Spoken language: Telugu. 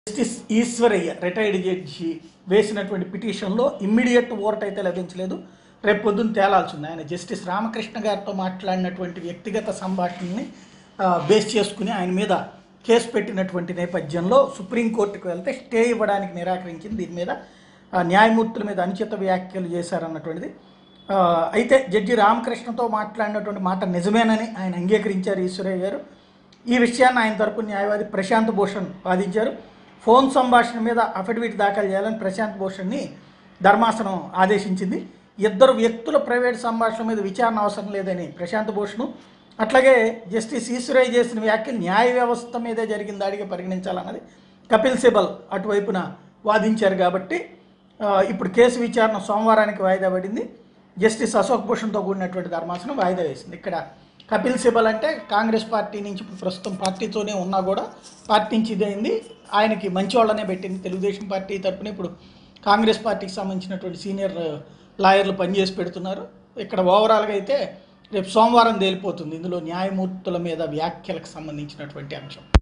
జస్టిస్ ఈశ్వరయ్య రిటైర్డ్ జడ్జి వేసినటువంటి పిటిషన్లో ఇమ్మీడియట్ ఓట్ అయితే లభించలేదు రేపు పొద్దున్న తేలాల్సి ఉంది ఆయన జస్టిస్ రామకృష్ణ గారితో మాట్లాడినటువంటి వ్యక్తిగత సంభాషణని ఆ, బేస్ చేసుకుని ఆయన మీద కేసు పెట్టినటువంటి నేపథ్యంలో సుప్రీంకోర్టుకు వెళ్తే స్టే ఇవ్వడానికి నిరాకరించింది దీని మీద ఆ, న్యాయమూర్తుల మీద అనుచిత వ్యాఖ్యలు చేశారన్నటువంటిది ఆ, అయితే జడ్జి రామకృష్ణతో మాట్లాడినటువంటి మాట నిజమేనని ఆయన అంగీకరించారు ఈశ్వరయ్య గారు ఈ విషయాన్ని ఆయన తరపు న్యాయవాది ప్రశాంత్ భూషణ్ వాదించారు ఫోన్ సంభాషణ మీద అఫిడవిట్ దాఖలు చేయాలని ప్రశాంత్ భూషణ్ని ధర్మాసనం ఆదేశించింది ఇద్దరు వ్యక్తుల ప్రైవేట్ సంభాషణ మీద విచారణ అవసరం లేదని ప్రశాంత్ భూషణ్ అట్లాగే జస్టిస్ ఈశ్వరయ్య చేసిన వ్యాఖ్యలు న్యాయ వ్యవస్థ మీదే జరిగిన దాడిగా పరిగణించాలన్నది కపిల్ సిబల్ అటువైపున వాదించారు కాబట్టి ఆ, ఇప్పుడు కేసు విచారణ సోమవారానికి వాయిదా పడింది జస్టిస్ అశోక్ భూషణ్తో కూడినటువంటి ధర్మాసనం వాయిదా వేసింది ఇక్కడ కపిల్ సిబల్ అంటే కాంగ్రెస్ పార్టీ నుంచి ఇప్పుడు ప్రస్తుతం పార్టీతోనే ఉన్నా కూడా పార్టీ నుంచి ఇదైంది ఆయనకి మంచి వాళ్ళనే పెట్టింది తెలుగుదేశం పార్టీ తరపున ఇప్పుడు కాంగ్రెస్ పార్టీకి సంబంధించినటువంటి సీనియర్ లాయర్లు పనిచేసి పెడుతున్నారు ఇక్కడ ఓవరాల్గా అయితే రేపు సోమవారం తేలిపోతుంది ఇందులో న్యాయమూర్తుల మీద వ్యాఖ్యలకు సంబంధించినటువంటి అంశం